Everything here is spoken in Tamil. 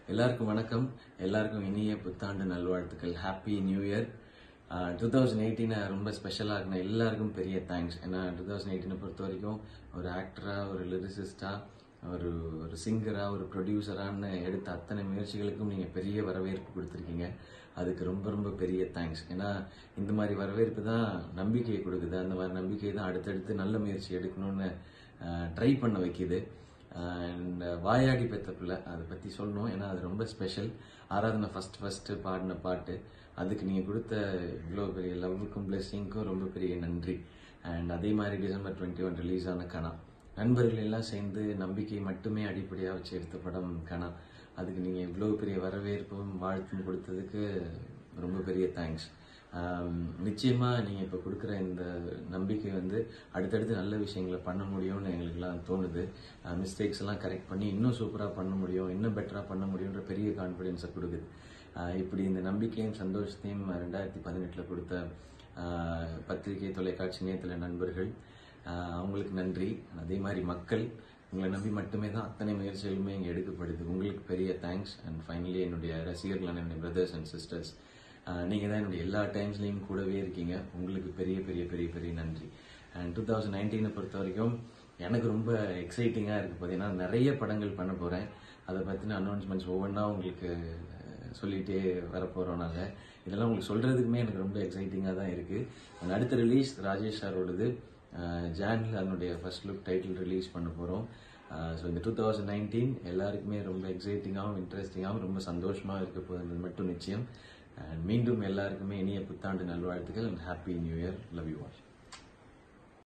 எல்லாருக்கும் வணக்கம் எல்லாருக்கும் இனிய புத்தாண்டு நல்வாழ்த்துக்கள் happy new year two thousand எயிட்டீனை ரொம்ப ஸ்பெஷலாக இருக்கணும் எல்லாருக்கும் பெரிய தேங்க்ஸ் ஏன்னா டூ தௌசண்ட் எயிட்டீனை பொறுத்த வரைக்கும் ஒரு ஆக்டராக ஒரு லிரிசிஸ்டாக ஒரு ஒரு சிங்கராக ஒரு ப்ரொடியூசரான்னு எடுத்த அத்தனை முயற்சிகளுக்கும் நீங்கள் பெரிய வரவேற்பு கொடுத்துருக்கீங்க அதுக்கு ரொம்ப ரொம்ப பெரிய தேங்க்ஸ் ஏன்னா இந்த மாதிரி வரவேற்பு தான் நம்பிக்கையை கொடுக்குது அந்த மாதிரி நம்பிக்கை தான் அடுத்தடுத்து நல்ல முயற்சி எடுக்கணும்னு ட்ரை பண்ண வைக்குது அண்ட் வாயாடி பெத்த பிள்ளை அதை பற்றி சொல்லணும் ஏன்னா அது ரொம்ப ஸ்பெஷல் ஆராதனை ஃபர்ஸ்ட் ஃபர்ஸ்ட் பாடின பாட்டு அதுக்கு நீங்கள் கொடுத்த இவ்வளோ பெரிய லவ்வுக்கும் பிளெஸிங்க்கும் ரொம்ப பெரிய நன்றி அண்ட் அதே மாதிரி டிசம்பர் டுவெண்ட்டி ஒன் ரிலீஸ் ஆன கணா நண்பர்கள் எல்லாம் சேர்ந்து நம்பிக்கை மட்டுமே அடிப்படையாக வச்சு எடுத்த படம் கணா அதுக்கு நீங்கள் இவ்வளோ பெரிய வரவேற்பும் வாழ்த்தும் கொடுத்ததுக்கு ரொம்ப பெரிய தேங்க்ஸ் நிச்சயமா நீங்க இப்ப கொடுக்குற இந்த நம்பிக்கை வந்து அடுத்தடுத்து நல்ல விஷயங்களை பண்ண முடியும்னு எங்களுக்குலாம் தோணுது மிஸ்டேக்ஸ் எல்லாம் கரெக்ட் பண்ணி இன்னும் சூப்பரா பண்ண முடியும் இன்னும் பெட்டரா பண்ண முடியும்ன்ற பெரிய கான்ஃபிடென்ஸை கொடுக்குது ஆஹ் இப்படி இந்த நம்பிக்கையும் சந்தோஷத்தையும் ரெண்டாயிரத்தி பதினெட்டுல கொடுத்த ஆஹ் பத்திரிகை தொலைக்காட்சி இணையதள நண்பர்கள் ஆஹ் அவங்களுக்கு நன்றி அதே மாதிரி மக்கள் உங்களை நம்பி மட்டுமே தான் அத்தனை முயற்சிகளுமே இங்கே எடுக்கப்படுது உங்களுக்கு பெரிய தேங்க்ஸ் அண்ட் ஃபைனலி என்னுடைய ரசிகர்களான என்னுடைய பிரதர்ஸ் அண்ட் சிஸ்டர்ஸ் நீங்கள் தான் என்னுடைய எல்லா டைம்ஸ்லையும் கூடவே இருக்கீங்க உங்களுக்கு பெரிய பெரிய பெரிய பெரிய நன்றி அண்ட் டூ தௌசண்ட் நைன்டீனை பொறுத்த வரைக்கும் எனக்கு ரொம்ப எக்ஸைட்டிங்காக இருக்குது பார்த்தீங்கன்னா நிறைய படங்கள் பண்ண போகிறேன் அதை பற்றின அனௌன்ஸ்மெண்ட்ஸ் ஒவ்வொன்றா உங்களுக்கு அஹ், சொல்லிகிட்டே வரப்போகிறோம் நாங்கள் இதெல்லாம் உங்களுக்கு சொல்கிறதுக்குமே எனக்கு ரொம்ப எக்ஸைட்டிங்காக தான் இருக்குது அடுத்த ரிலீஸ் ராஜேஷ் சாரோடது ஜானில் அதனுடைய ஃபர்ஸ்ட் லுக் டைட்டில் ரிலீஸ் பண்ண போகிறோம் ஸோ இந்த டூ தௌசண்ட் நைன்டீன் எல்லாருக்குமே ரொம்ப எக்ஸைட்டிங்காகவும் இன்ட்ரெஸ்டிங்காகவும் ரொம்ப சந்தோஷமாக இருக்க போகுது மட்டும் நிச்சயம் And மீண்டும் எல்லாருக்குமே இனிய புத்தாண்டு நல்வாழ்த்துக்கள் and happy new year love you all